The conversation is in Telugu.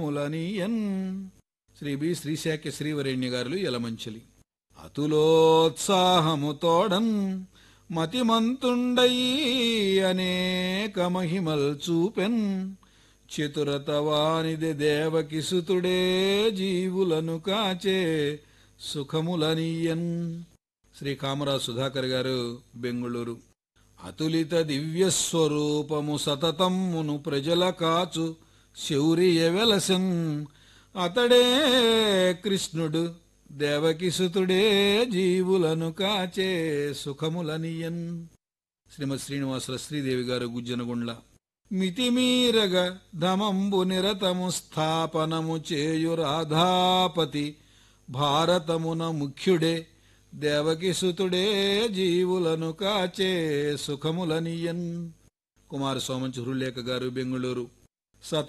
ములనీయన్ శ్రీ బి శ్రీశాఖ్య శ్రీవరేణ్య గారులు యలమంచిలి అతులోత్సాహము తోడన్ మతిమంతుండయి అనేక మహిమల్ చూపెన్ చతురతవానిది దేవకి సుతుడే జీవులను కాచే సుఖములనీయన్ శ్రీ కామరాజ్ సుధాకర్ గారు బెంగుళూరు అతులిత దివ్య స్వరూపము సతతమ్మును ప్రజల కాచు శౌర్య వెలసన్ అతడే కృష్ణుడు దేవకిసుతుడే జీవులను కాచే సుఖములనియన్ శ్రీమతి శ్రీనివాసుల శ్రీదేవి గారు గుజ్జనగుండ్ల మితిమీరగ ధమంబు నిరతము స్థాపనము చేయు రాధాపతి భారతమున ముఖ్యుడే దేవకిసుతుడే జీవులను కాచే సుఖములనియన్ కుమార సోమంచి హృలేఖ గారు బెంగుళూరు సత